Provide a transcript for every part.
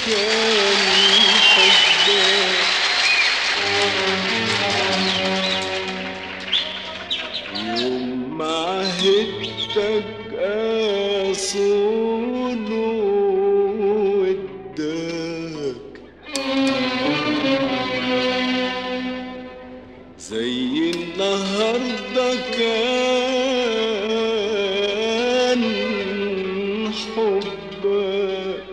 كان حبك يوم ما عهدتك أصون ودك زي النهارده كان حبك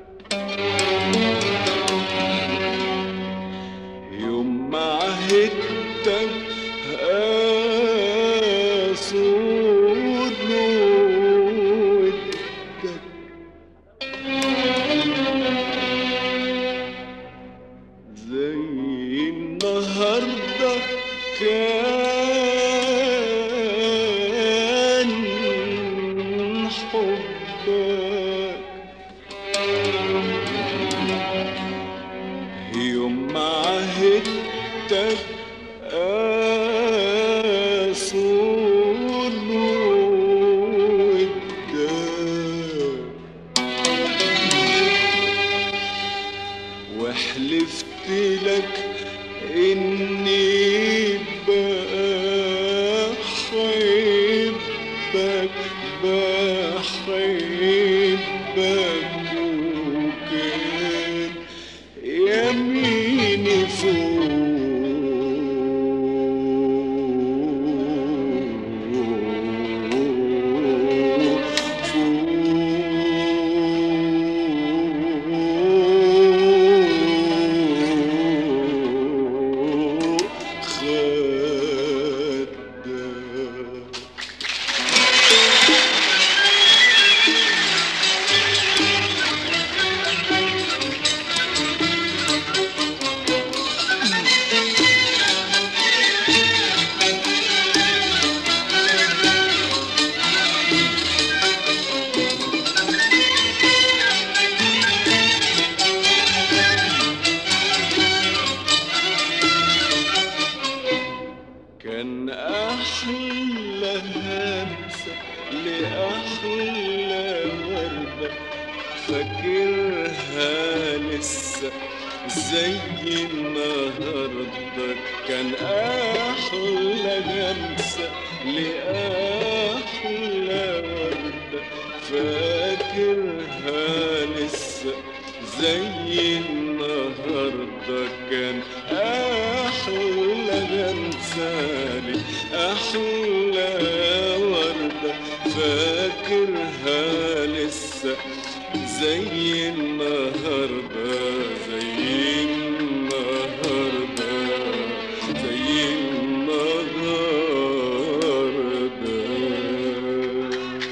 يوم ما عهدتك أصون ودك زي النهارده كان حبك يوم ما عهدتك أصون ودك وحلفت لك اني بحبك بحبك وكان يميني فوق فوق خدك كان أحلى همسة لأحلى وردة فاكرها لسه زي النهاردة كان أحلى همسة لأحلى وردة فاكرها لسه زي النهاردة كان أحلى غنسالي أحلى وردة فاكرها لسه زي النهاردة زي النهاردة زي النهاردة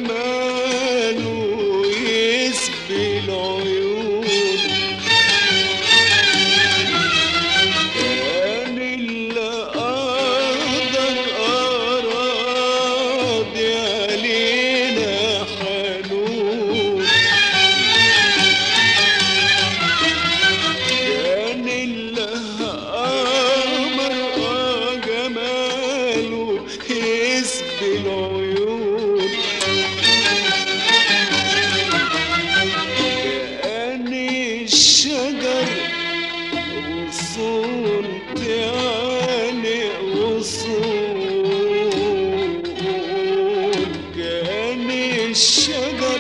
جماله يسبي العيون كان اللي أقدر أراضي علينا حنون كان اللي أمر جماله يسبي العيون كان الشجر غصون تاني غصون كان الشجر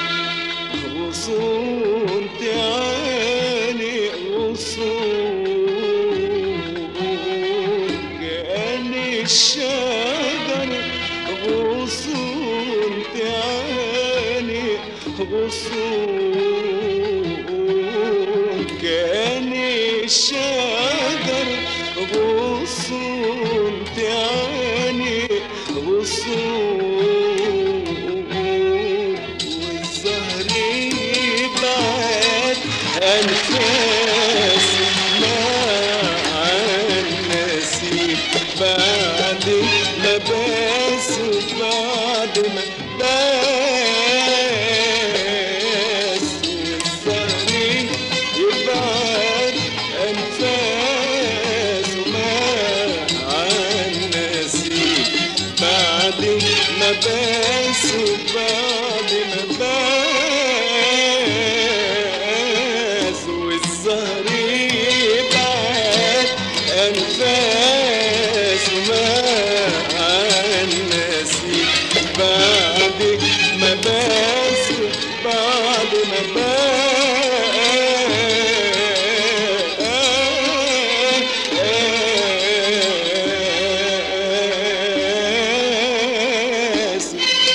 غصون تاني غصون كان الشجر غصون تاني غصون كان الشجر غصون تاني غصون والزهر يبعد أنفاس مع النسيم بعد ما بس بعد ما بس والزهر يبعد أنفاس مع النسيم بعد ما بس بعد ما بس والزهر يبعد أنفاس مع النسيم بعد ما بس بعد ما بس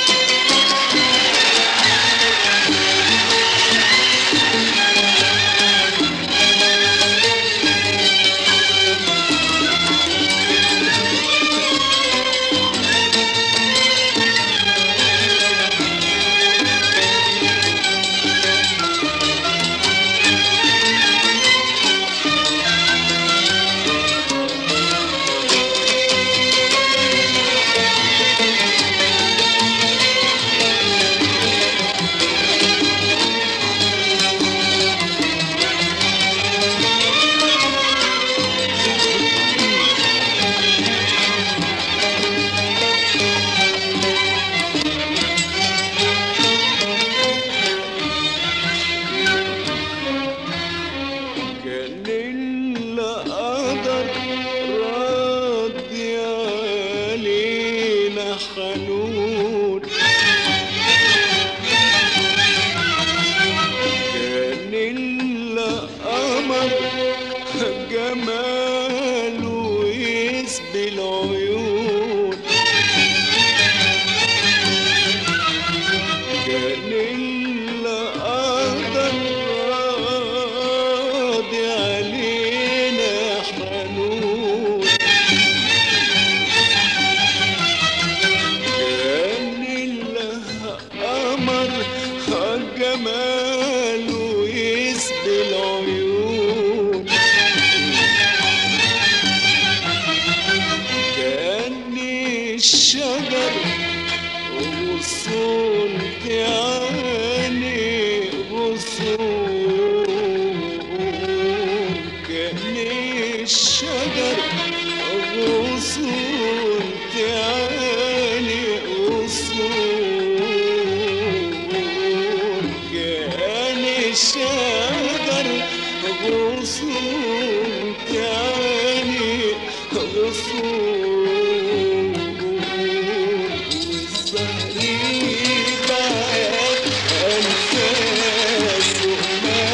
كان اللي قدر راضي علينا حنون كان اللي قمر جماله يسبي العيون كان اللي قدر راضي علينا حنون كان اللي قمر جماله يسبي العيون كان الشجر غصون تاني غصون كان الشجر غصون تاني غصون كان الشجر غصون تاني غصون والزهر يبعد أنفاس ما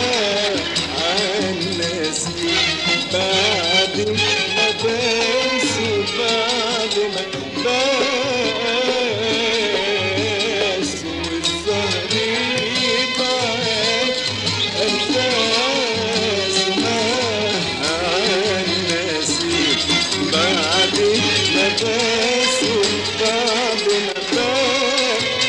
الناس بعد ما بس بعد ما بس والزهر يبعد أنفاس ما الناس بعد ما بس بعد ما بس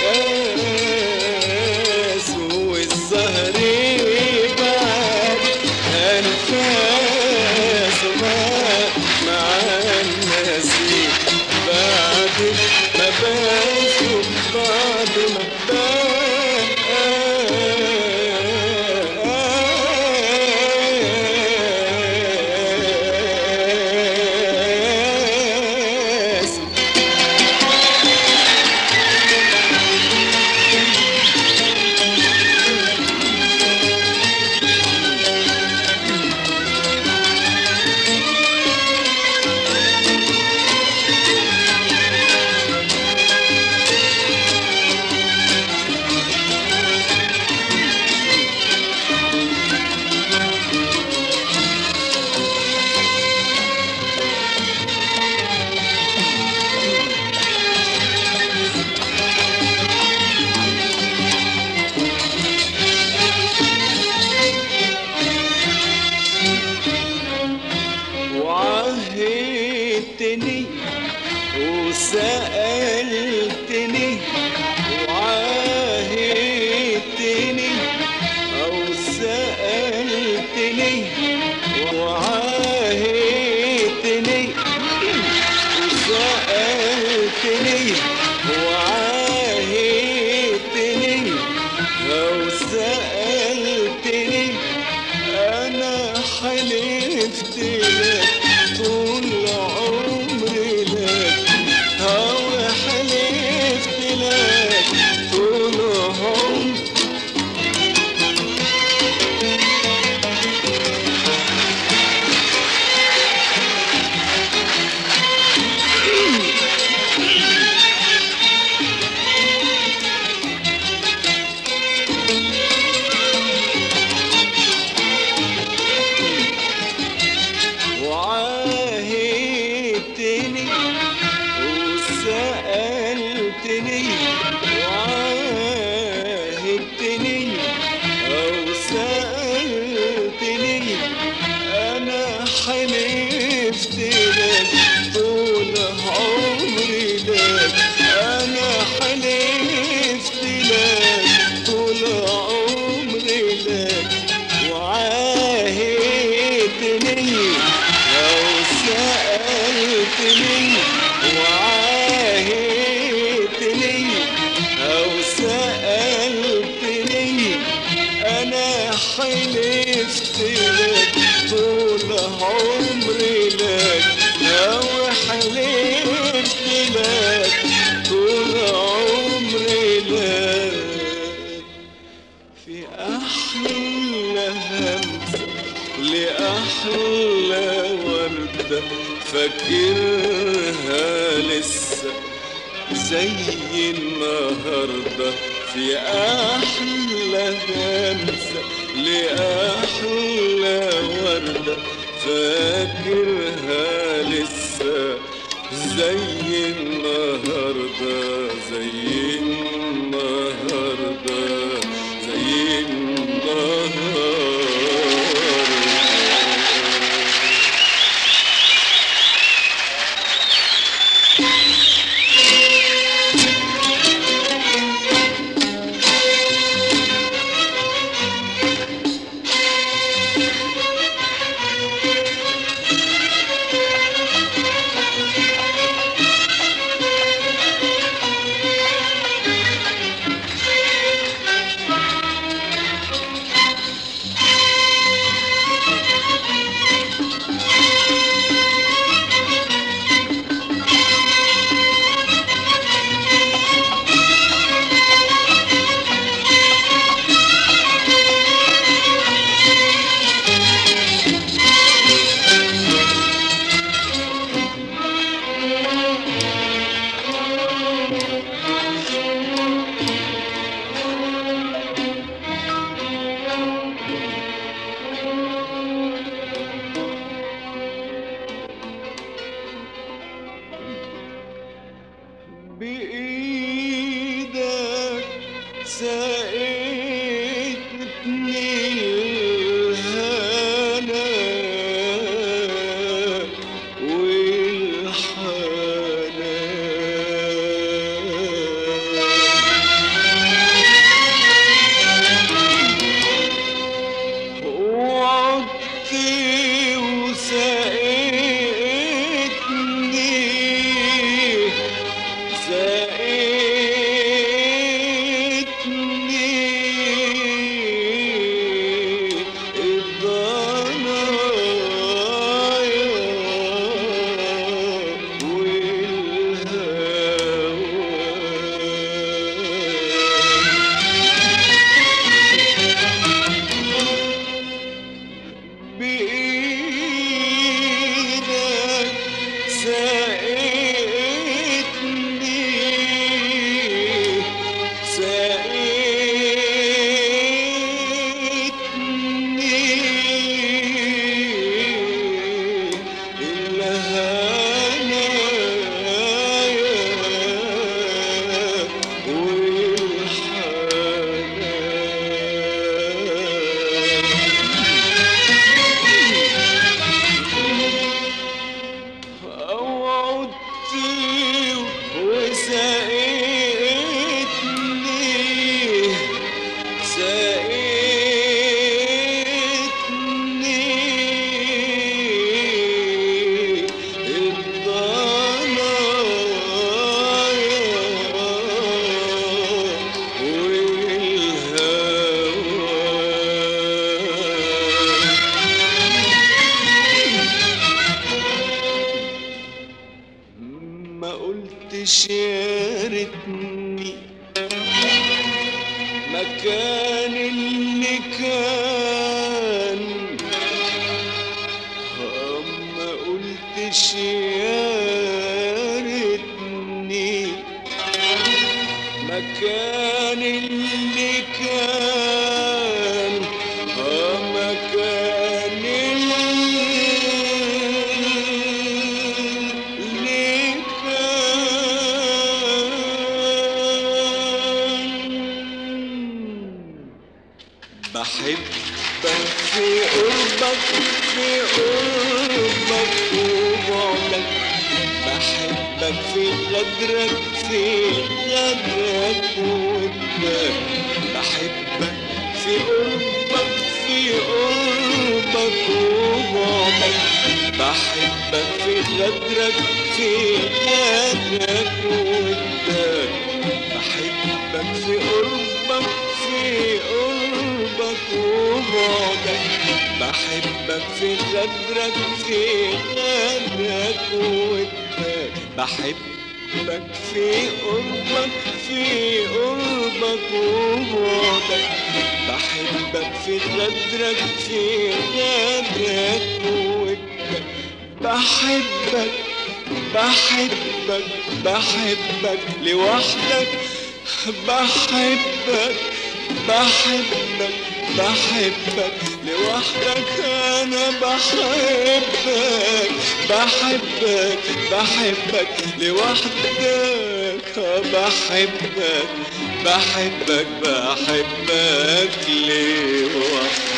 وعاهدتني أو سألتني أنا حلفت لك طول عمري لك أنا حلفت لك طول عمري لك وعاهدتني أو سألتني وعاهدتني أو سألتني أنا حلفت لك طول عمري لك أو حلفت لك طول عمري لك في أحلى همسة لأحلى وردة فاكرها لسه زي النهاردة في أحلى همسة لأحلى وردة فاكرها لسه زي النهاردة زي النهاردة زي النهاردة بإيدك سقيتني الهنا والحنان وعدت وسقيتني سقيتني الضنايا والهوى بإيدك سقيتني سقيتني الهنا والحنان أو عدت وسقيتني سقيتني الضنايا والهوى ما قلتش يا ريتني مكان اللي كان آه، ما قلتش يا ريتني مكان اللي كان آه، مكان اللي بحبك في قربك في قربك وبعدك بحبك في غدرك في غدرك وبعدك بحبك في قربك في قربك وبعدك بحبك في غدرك في غدرك وبعدك بحبك في قربك في قربك وبعدك بحبك في غدرك في غدرك وبعدك بحبك في قربك في قربك وبعدك بحبك في غدرك في غدرك وبعدك بحبك بحبك بحبك لوحدك بحبك بحبك بحبك لوحدك انا بحبك بحبك بحبك لوحدك بحبك بحبك بحبك لوحدك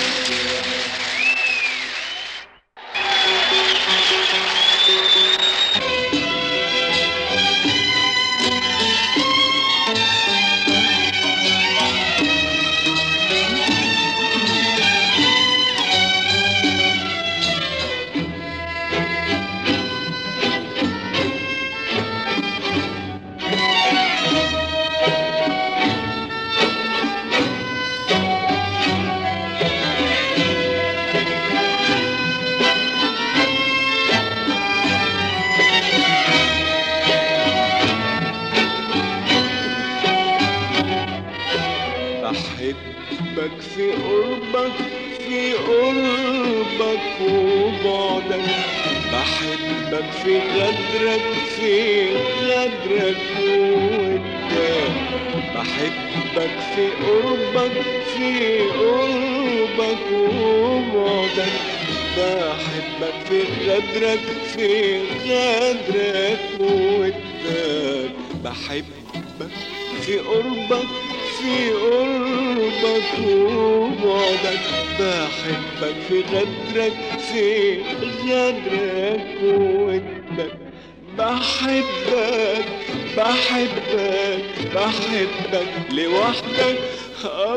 بحبك في قربك في قربك وبعدك بحبك في غدرك في غدرك وودك بحبك في قربك في قربك وبعدك بحبك في غدرك في غدرك وودك بحبك في قربك في قربك وبعدك بحبك في غدرك في غدرك وودك بحبك بحبك بحبك لوحدك آه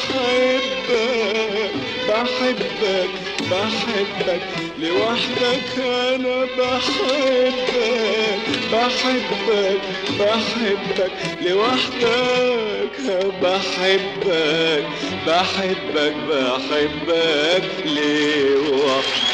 بحبك بحبك بحبك لوحدك انا بحبك بحبك بحبك لوحدك بحبك بحبك بحبك لوحدك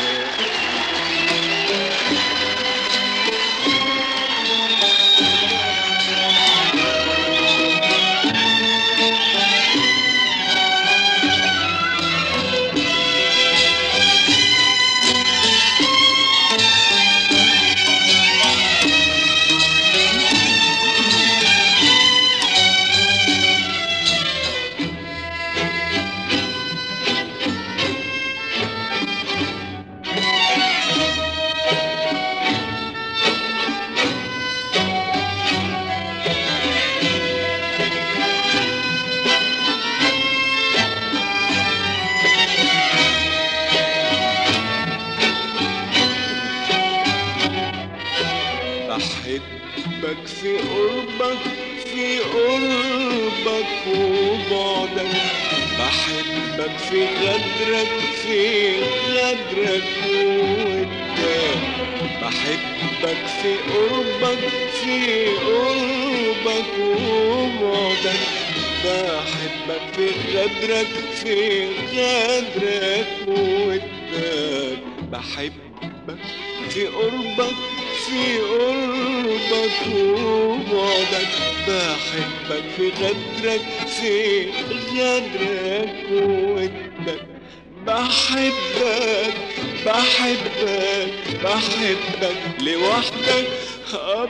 بحبك في قربك في قربك وبعدك بحبك في غدرك في غدرك وودك بحبك في قربك في قربك وبعدك بحبك في غدرك في غدرك وودك بحبك في قربك في قربك وبعدك بحبك في غدرك في غدرك وودك بحبك بحبك بحبك لوحدك آه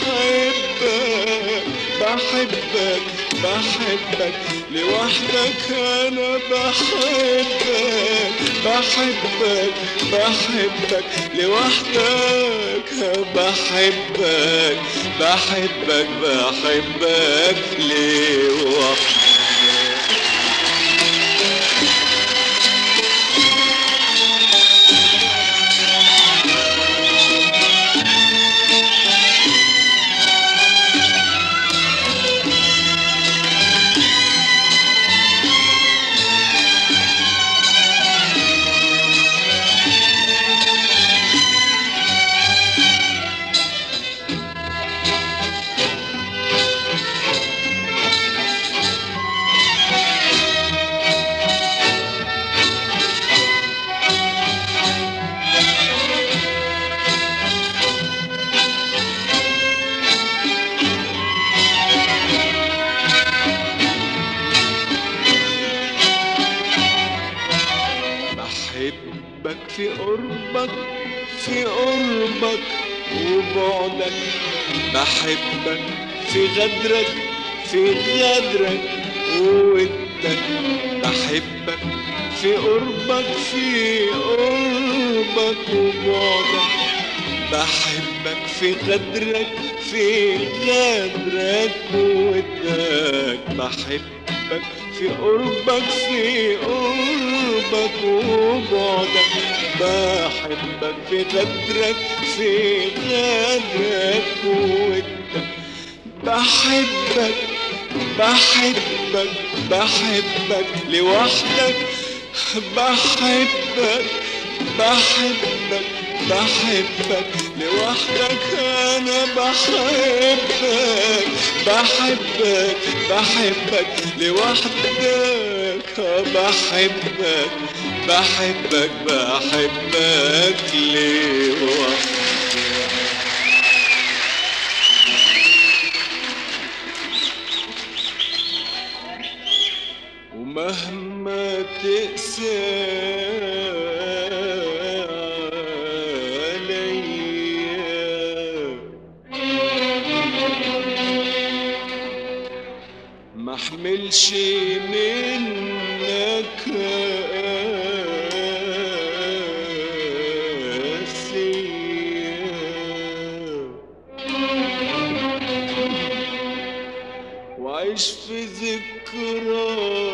بحبك بحبك بحبك لوحدك انا بحبك بحبك بحبك لوحدك بحبك بحبك بحبك لوحدك في قربك في قربك وبعدك بحبك في غدرك في غدرك وودك بحبك في قربك في قربك وبعدك بحبك في غدرك في غدرك وودك بحبك في قربك في قربك وبعدك بحبك في غدرك في غدرك وودك بحبك بحبك بحبك لوحدك بحبك بحبك بحبك لوحدك انا بحبك بحبك بحبك لوحدك بحبك بحبك بحبك لوحدك ومهما تقسى عليا ما احملش منك قاسية وعيش في ذكرى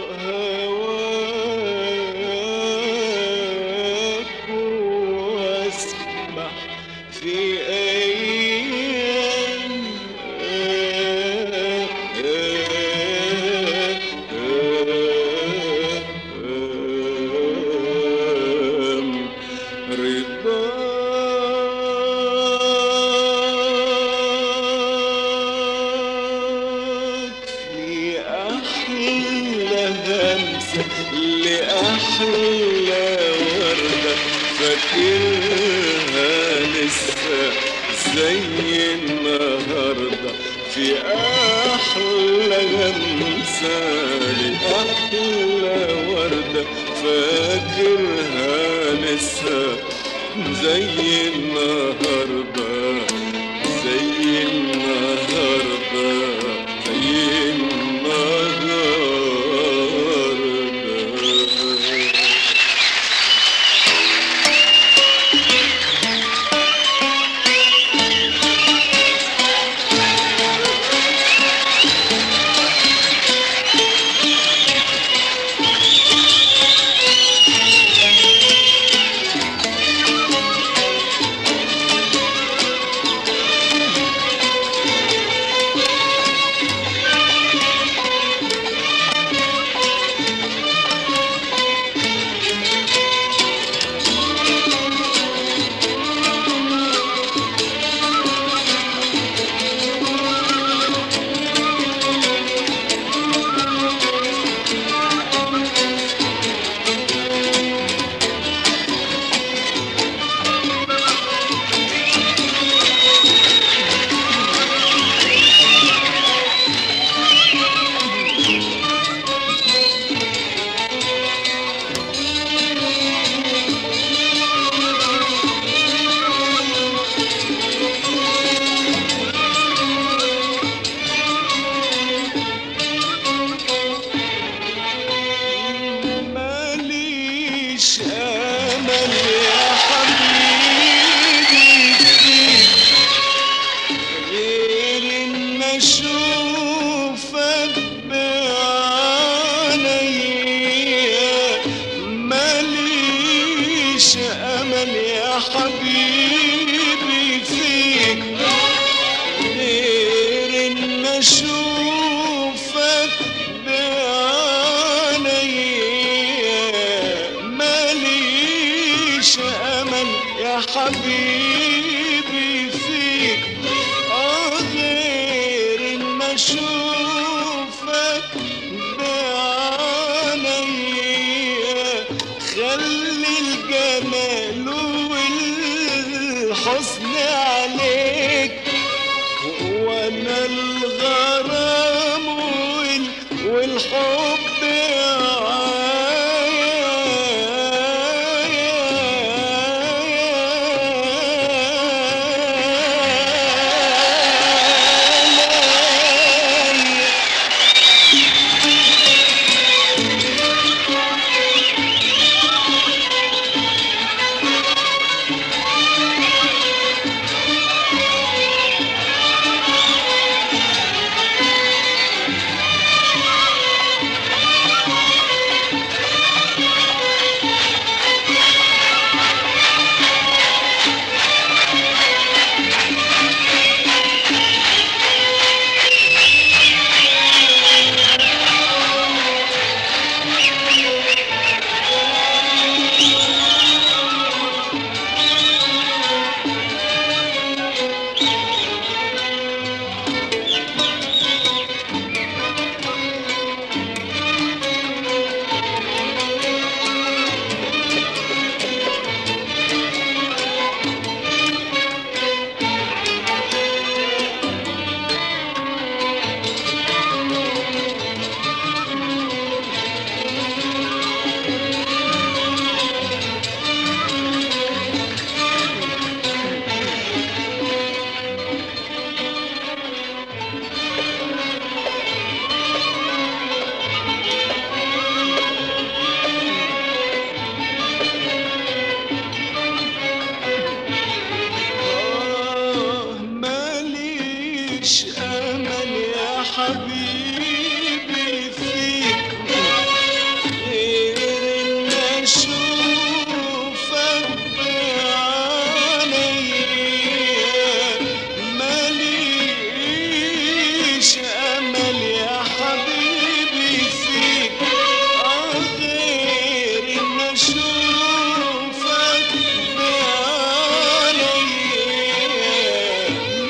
هواك واسمح في أيام رضاك في أحلى همسة لأحلى وردة فاكرها لسه زي النهاردة في أحلى همسة لأحلى وردة فاكرها لسه زي النهاردة زي النهاردة زي النهاردة ماليش امل يا حبيبي فيك غير ان اشوفك بعينيا ماليش امل يا حبيبي فيك غير ان اشوفك بعينيا ماليش امل يا حبيبي فيك آه غير ان اشوفك بعينيا خلي الجمال والحسن عليك وانا الغرام وال- والحب حبيبي فيك غير ان اشوفك بعينيا ماليش امل يا حبيبي فيك آه غير ان اشوفك بعينيا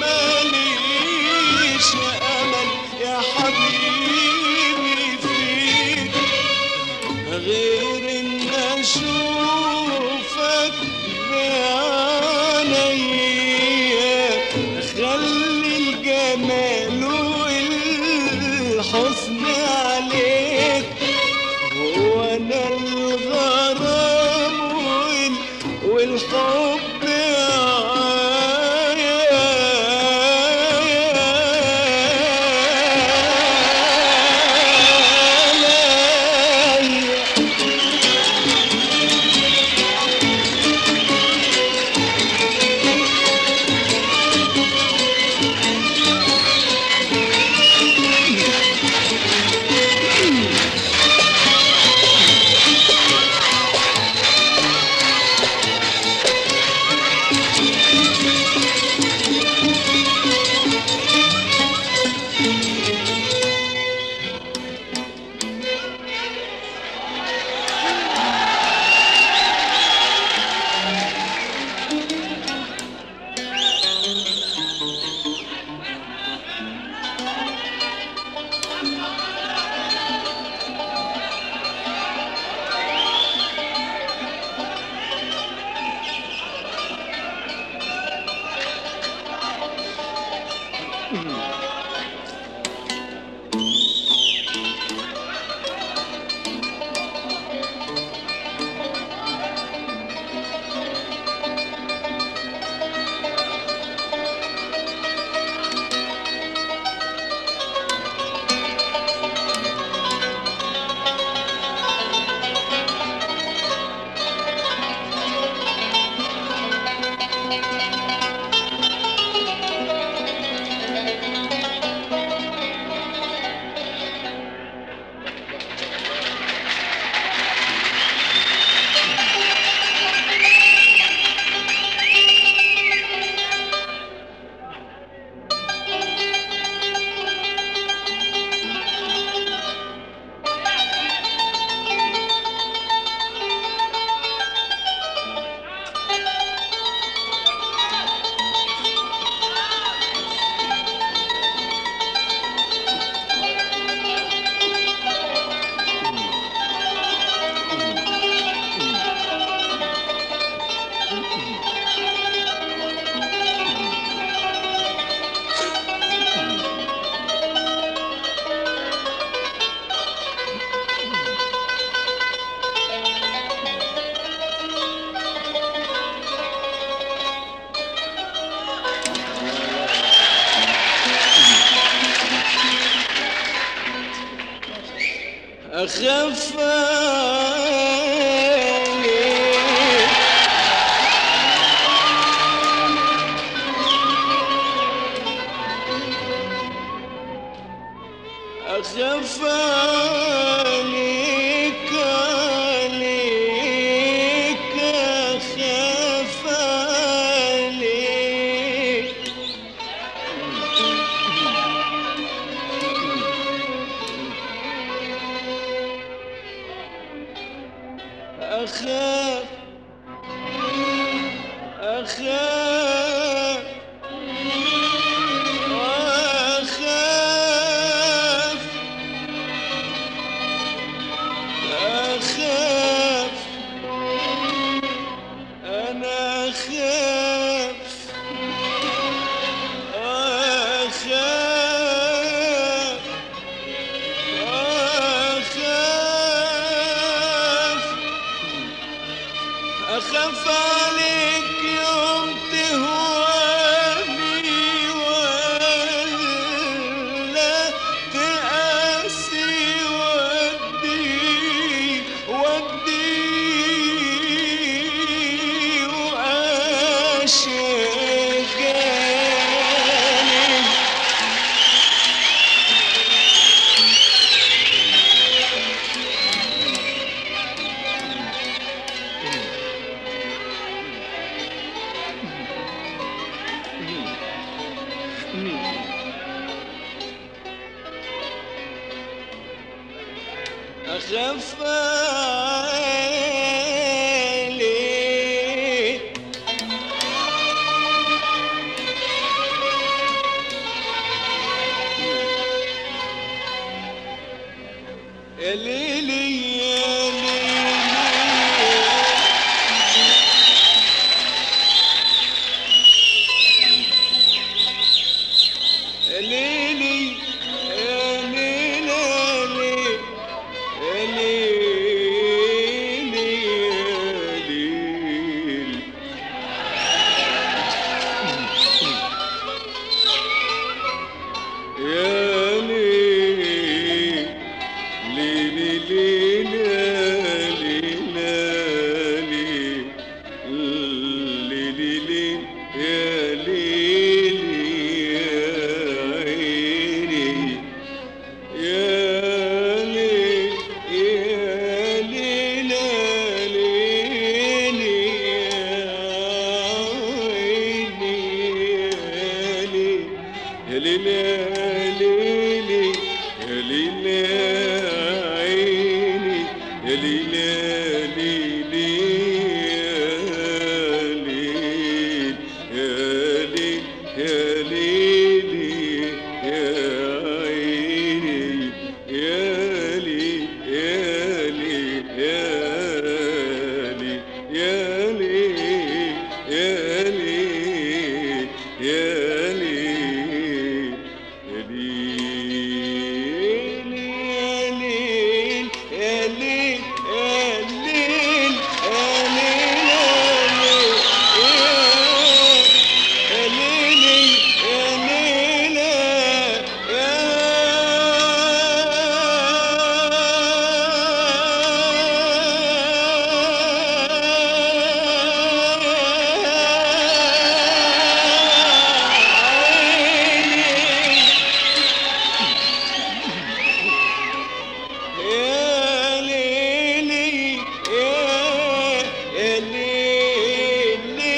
ماليش امل يا حبيبي فيك غير ان اشوفك بعينيا خلي الجمال والحسن عليك وانا الغرام وال- والحب عليا أخاف عليك أخاف عليك عليك أخاف عليك أخاف أخاف أخاف أخاف أنا أخاف أخاف أخاف أخاف عليك يوم تهواني ولا تقاسي ودي ودي وأشجاني أخف عليك يا ليلي يا ليلي يا ليلي يا ليلي يا ليلي يا ليلي يا ليلي ليلي ليلي ليلي ليلي ليلي يا ليلي يا عيني يا ليلي يا ليلي ليلي يا عيني يا ليلي يا ليلي يا عيني يا ليلي يا ليلي يا ليلي يا عيني يا لي يا لي يا لي يا لي يا لي يا لي يا ليلي يا يا ليلي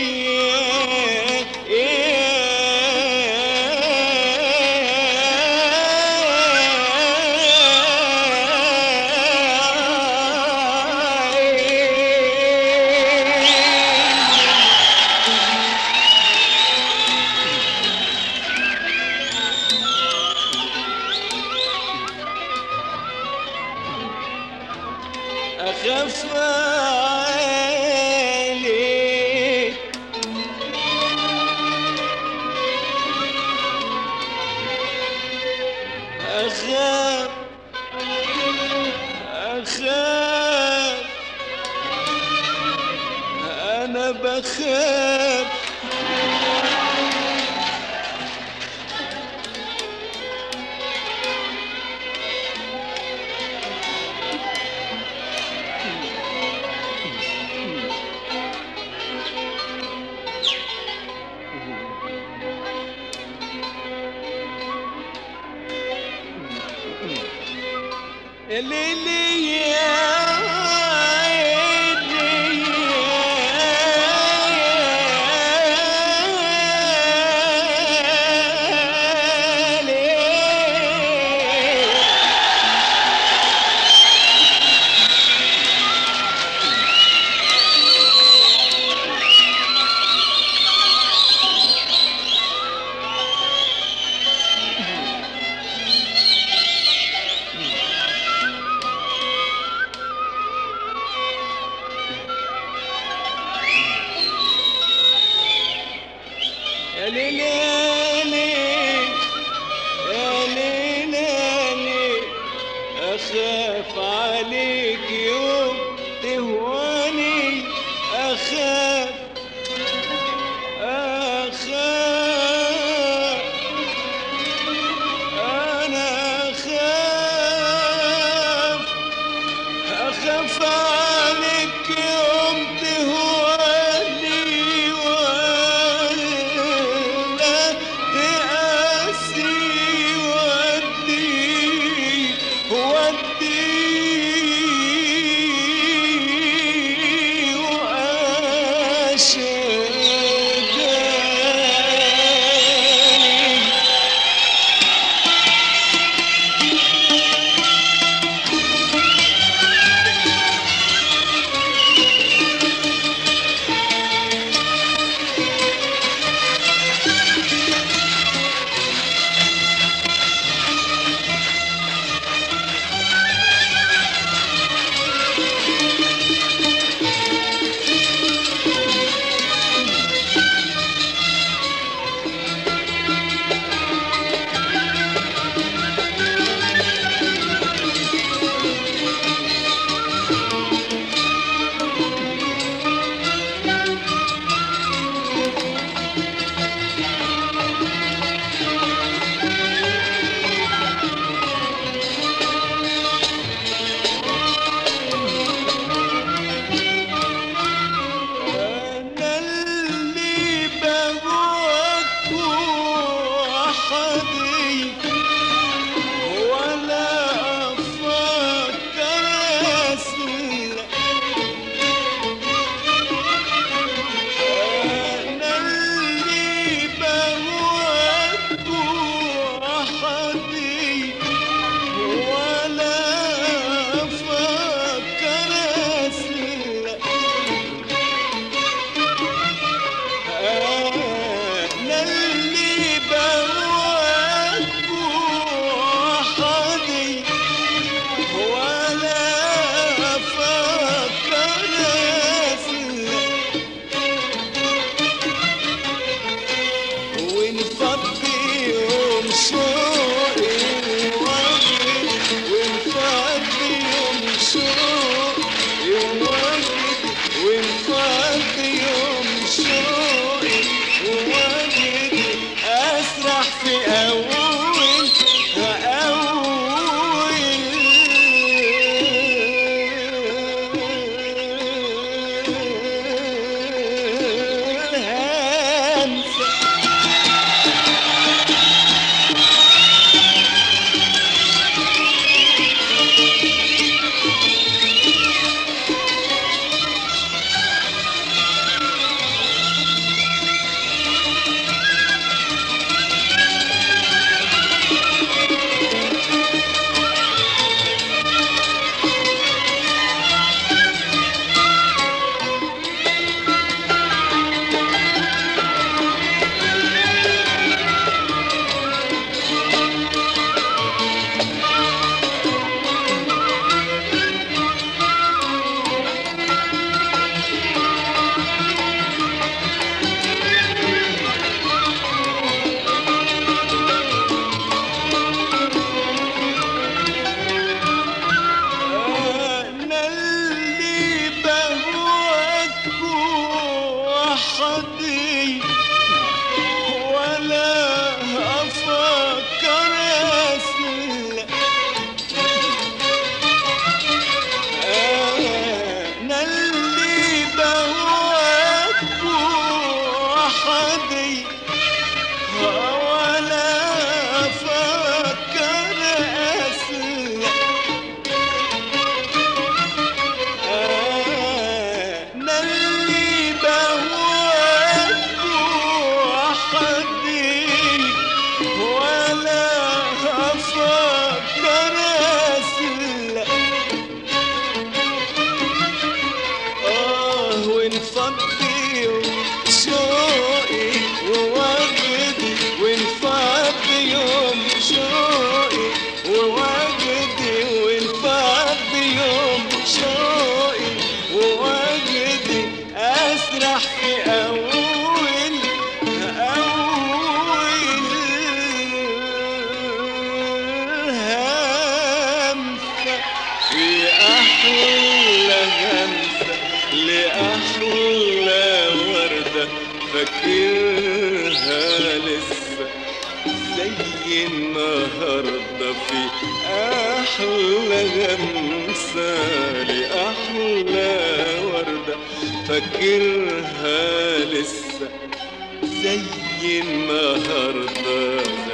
يا أخف عليك أخاف أخاف أنا بخاف يا ليلي يا عيني يا ليل يا ليل يا ليل يا ليل يا ليل أخاف عليك يوم تهواني أخاف أخاف أنا أخاف أخاف عليك يوم تهواني ولا تقاسي ودي ودي وأشجاني في أحلى همسة لأحلى وردة فاكرها لسه زي النهاردة في أحلى غمسة لأحلى وردة فاكرها لسه زي النهاردة